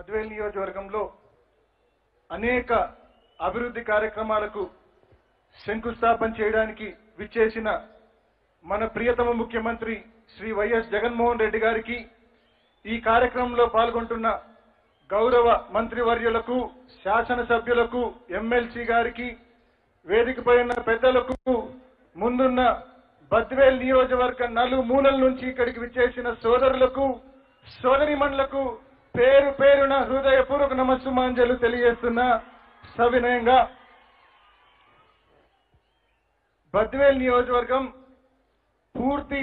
బద్వేల్ నియోజకవర్గంలో అనేక అభివృద్ధి కార్యక్రమాలకు శంకుస్థాపన చేయడానికి విచ్చేసిన మన ప్రియతమ ముఖ్యమంత్రి శ్రీ వైఎస్ జగన్మోహన్ రెడ్డి గారికి ఈ కార్యక్రమంలో పాల్గొంటున్న గౌరవ మంత్రివర్యులకు శాసనసభ్యులకు ఎమ్మెల్సీ గారికి వేదికపై ఉన్న పెద్దలకు ముందున్న బద్వేల్ నియోజకవర్గ నలు మూలల నుంచి ఇక్కడికి విచ్చేసిన సోదరులకు సోదరిమణులకు పేరు పేరున హృదయపూర్వక నమస్సుమాంజలు తెలియజేస్తున్న సవినయంగా బద్వేల్ నియోజకవర్గం పూర్తి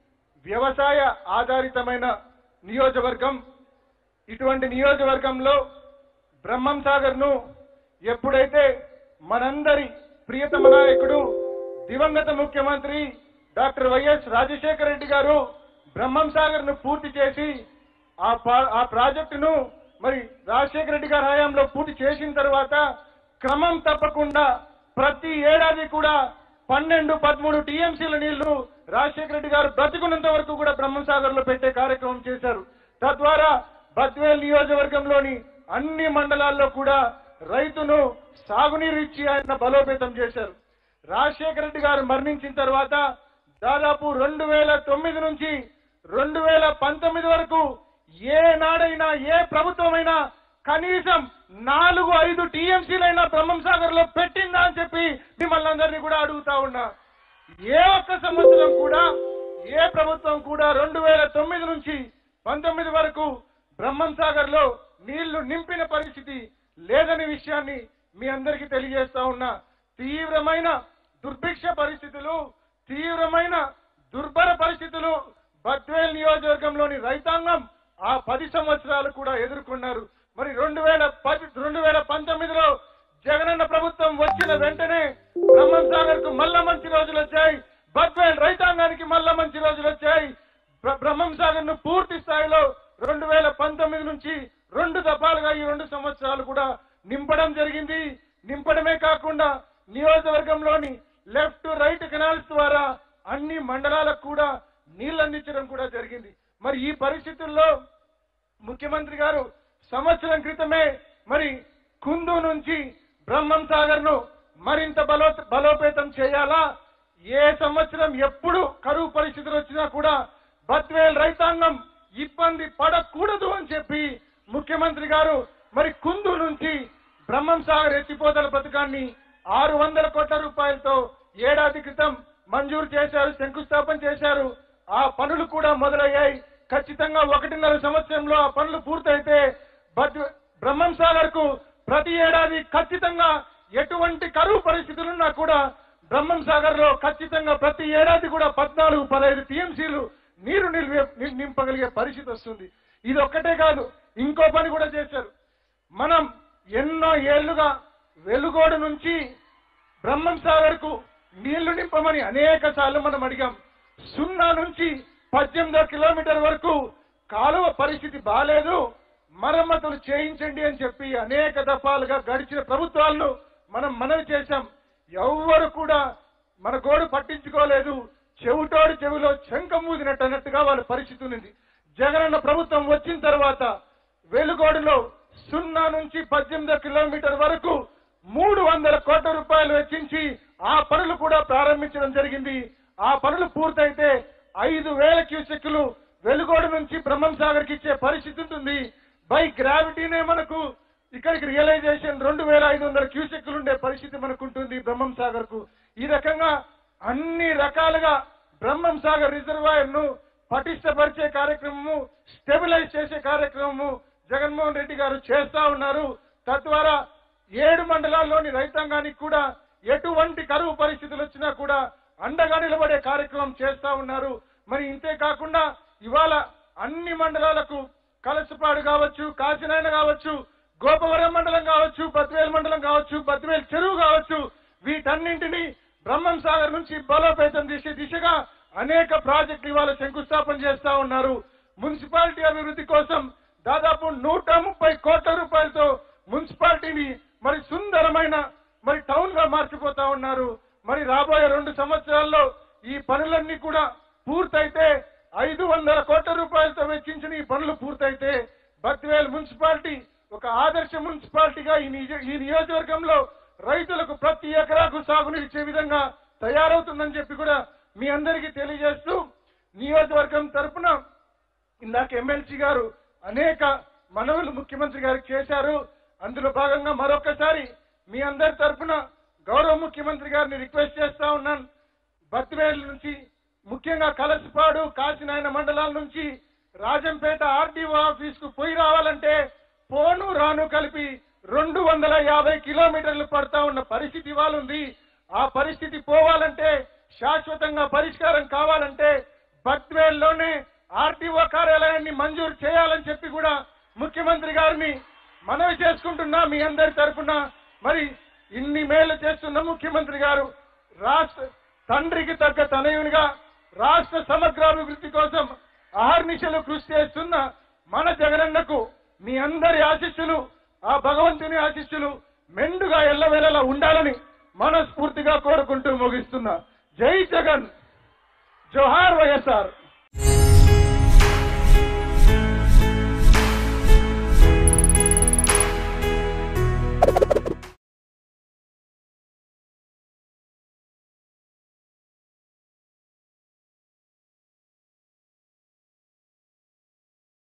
వ్యవసాయ ఆధారితమైన నియోజకవర్గం ఇటువంటి నియోజకవర్గంలో బ్రహ్మం సాగర్ ను ఎప్పుడైతే మనందరి ప్రియతమ నాయకుడు దివంగత ముఖ్యమంత్రి డాక్టర్ వైఎస్ రాజశేఖర రెడ్డి గారు బ్రహ్మం సాగర్ ను పూర్తి చేసి ఆ పా- ఆ ప్రాజెక్టును మరి రాజశేఖర రెడ్డి గారి హయాంలో పూర్తి చేసిన తర్వాత క్రమం తప్పకుండా ప్రతి ఏడాది కూడా పన్నెండు పదమూడు టీఎంసీల నీళ్లు రాజశేఖర రెడ్డి గారు బ్రతికున్నంత వరకు కూడా బ్రహ్మం సాగర్ లో పెట్టే కార్యక్రమం చేశారు తద్వారా బద్వేల్ నియోజకవర్గంలోని అన్ని మండలాల్లో కూడా రైతును సాగునీరు ఇచ్చి ఆయన బలోపేతం చేశారు రాజశేఖర రెడ్డి గారు మరణించిన తర్వాత దాదాపు రెండు వేల తొమ్మిది నుంచి రెండు వేల పంతొమ్మిది వరకు ఏ నాడైనా ఏ ప్రభుత్వమైనా కనీసం నాలుగు ఐదు టీఎంసీలైనా బ్రహ్మం సాగర్ లో పెట్టిందా అని చెప్పి మిమ్మల్ని అందరినీ కూడా అడుగుతా ఉన్నా ఏ ఒక్క సంవత్సరం కూడా ఏ ప్రభుత్వం కూడా రెండు వేల తొమ్మిది నుంచి పంతొమ్మిది వరకు బ్రహ్మం సాగర్ లో నీళ్లు నింపిన పరిస్థితి లేదనే విషయాన్ని మీ అందరికీ తెలియజేస్తా ఉన్నా తీవ్రమైన దుర్భిక్ష పరిస్థితులు తీవ్రమైన దుర్భర పరిస్థితులు బద్వేల్ నియోజకవర్గంలోని రైతాంగం ఆ పది సంవత్సరాలు కూడా ఎదుర్కొన్నారు మరి రెండు వేల పది రెండు వేల పంతొమ్మిదిలో జగనన్న ప్రభుత్వం వచ్చిన వెంటనే బ్రహ్మం సాగర్ కు మళ్ళా మంచి రోజులు వచ్చాయి బద్వేల్ రైతాంగానికి మళ్ళా మంచి రోజులు వచ్చాయి బ్ర- బ్రహ్మం సాగర్ ను పూర్తి స్థాయిలో రెండు వేల పంతొమ్మిది నుంచి రెండు దఫాలుగా ఈ రెండు సంవత్సరాలు కూడా నింపడం జరిగింది నింపడమే కాకుండా నియోజకవర్గంలోని లెఫ్ట్ రైట్ కెనాల్స్ ద్వారా అన్ని మండలాలకు కూడా నీళ్లు అందించడం కూడా జరిగింది మరి ఈ పరిస్థితుల్లో ముఖ్యమంత్రి గారు సంవత్సరం క్రితమే మరి కుందు నుంచి బ్రహ్మం సాగర్ ను మరింత బలో బలోపేతం చేయాలా ఏ సంవత్సరం ఎప్పుడు కరువు పరిస్థితులు వచ్చినా కూడా బద్వేల్ రైతాంగం ఇబ్బంది పడకూడదు అని చెప్పి ముఖ్యమంత్రి గారు మరి కుందు నుంచి బ్రహ్మం సాగర్ ఎత్తిపోతల పథకాన్ని ఆరు వందల కోట్ల రూపాయలతో ఏడాది క్రితం మంజూరు చేశారు శంకుస్థాపన చేశారు ఆ పనులు కూడా మొదలయ్యాయి ఖచ్చితంగా ఒకటిన్నర సంవత్సరంలో ఆ పనులు పూర్తయితే బద్వే- బ్రహ్మం సాగర్ కు ప్రతి ఏడాది ఖచ్చితంగా ఎటువంటి కరువు పరిస్థితులున్నా కూడా బ్రహ్మం సాగర్ లో ఖచ్చితంగా ప్రతి ఏడాది కూడా పద్నాలుగు పదహైదు టీఎంసీలు నీరు నిల్వే ని- నింపగలిగే పరిస్థితి వస్తుంది ఇది ఒక్కటే కాదు ఇంకో పని కూడా చేశారు మనం ఎన్నో ఏళ్లుగా వెలుగోడు నుంచి బ్రహ్మం సాగర్ కు నీళ్లు నింపమని అనేక సార్లు మనం అడిగాం సున్నా నుంచి పద్దెనిమిదో కిలోమీటర్ వరకు కాలువ పరిస్థితి బాలేదు మరమ్మతులు చేయించండి అని చెప్పి అనేక దఫాలుగా గడిచిన ప్రభుత్వాలను మనం మనవి చేశాం ఎవ్వరు కూడా మన గోడు పట్టించుకోలేదు చెవిటోడు చెవిలో శంఖం ఊదినట్టు అన్నట్టుగా వాళ్ళ పరిస్థితి ఉంది జగనన్న ప్రభుత్వం వచ్చిన తర్వాత వెలుగోడులో సున్నా నుంచి పద్దెనిమిది కిలోమీటర్ వరకు మూడు వందల కోట్ల రూపాయలు వెచ్చించి ఆ పనులు కూడా ప్రారంభించడం జరిగింది ఆ పనులు పూర్తయితే ఐదు వేల క్యూసెక్కులు వెలుగోడు నుంచి బ్రహ్మం సాగర్ కి ఇచ్చే పరిస్థితి ఉంటుంది బై గ్రావిటీనే మనకు ఇక్కడికి రియలైజేషన్ రెండు వేల ఐదు వందల క్యూసెక్కులు ఉండే పరిస్థితి మనకు ఉంటుంది బ్రహ్మం సాగర్ కు ఈ రకంగా అన్ని రకాలుగా బ్రహ్మం సాగర్ రిజర్వాయర్ ను పటిష్టపరిచే కార్యక్రమము స్టెబిలైజ్ చేసే కార్యక్రమము జగన్మోహన్ రెడ్డి గారు చేస్తా ఉన్నారు తద్వారా ఏడు మండలాల్లోని రైతాంగానికి కూడా ఎటువంటి కరువు పరిస్థితులు వచ్చినా కూడా అండగా నిలబడే కార్యక్రమం చేస్తా ఉన్నారు మరి ఇంతే కాకుండా ఇవాళ అన్ని మండలాలకు కలసపాడు కావచ్చు కాచినాయన కావచ్చు గోపవరం మండలం కావచ్చు బద్వేల్ మండలం కావచ్చు బద్వేల్ చెరువు కావచ్చు వీటన్నింటినీ బ్రహ్మం సాగర్ నుంచి బలోపేతం చేసే దిశగా అనేక ప్రాజెక్టులు ఇవాళ శంకుస్థాపన చేస్తా ఉన్నారు మున్సిపాలిటీ అభివృద్ధి కోసం దాదాపు నూట ముప్పై కోట్ల రూపాయలతో మున్సిపాలిటీని మరి సుందరమైన మరి టౌన్ గా మార్చిపోతా ఉన్నారు మరి రాబోయే రెండు సంవత్సరాల్లో ఈ పనులన్నీ కూడా పూర్తయితే ఐదు వందల కోట్ల రూపాయలతో వెచ్చించిన ఈ పనులు పూర్తయితే బద్వేల్ మున్సిపాలిటీ ఒక ఆదర్శ మున్సిపాలిటీగా ఈ నిజ- ఈ నియోజకవర్గంలో రైతులకు ప్రతి ఎకరాకు సాగునీరు ఇచ్చే విధంగా తయారవుతుందని చెప్పి కూడా మీ అందరికీ తెలియజేస్తూ నియోజకవర్గం తరపున ఇందాక ఎమ్మెల్సీ గారు అనేక మనవులు ముఖ్యమంత్రి గారికి చేశారు అందులో భాగంగా మరొకసారి మీ అందరి తరపున గౌరవ ముఖ్యమంత్రి గారిని రిక్వెస్ట్ చేస్తా ఉన్నాను బత్తివేలు నుంచి ముఖ్యంగా కలసపాడు కాశీనాయన మండలాల నుంచి రాజంపేట ఆర్డీఓ ఆఫీస్ కు పోయి రావాలంటే పోను రాను కలిపి రెండు వందల యాభై కిలోమీటర్లు పడతా ఉన్న పరిస్థితి ఇవాళ ఉంది ఆ పరిస్థితి పోవాలంటే శాశ్వతంగా పరిష్కారం కావాలంటే బత్వేల్లోనే ఆర్టీఓ కార్యాలయాన్ని మంజూరు చేయాలని చెప్పి కూడా ముఖ్యమంత్రి గారిని మనవి చేసుకుంటున్నా మీ అందరి తరఫున మరి ఇన్ని మేలు చేస్తున్న ముఖ్యమంత్రి గారు రాష్ట్ర తండ్రికి తగ్గ తనయునిగా రాష్ట్ర సమగ్రాభివృద్ధి కోసం అహర్నిశలు కృషి చేస్తున్న మన జగనన్నకు మీ అందరి ఆశీస్సులు ఆ భగవంతుని ఆశీస్సులు మెండుగా ఎల్లవేళలా ఉండాలని మనస్ఫూర్తిగా కోరుకుంటూ ముగిస్తున్నా జై జగన్ జోహార్ వైఎస్ఆర్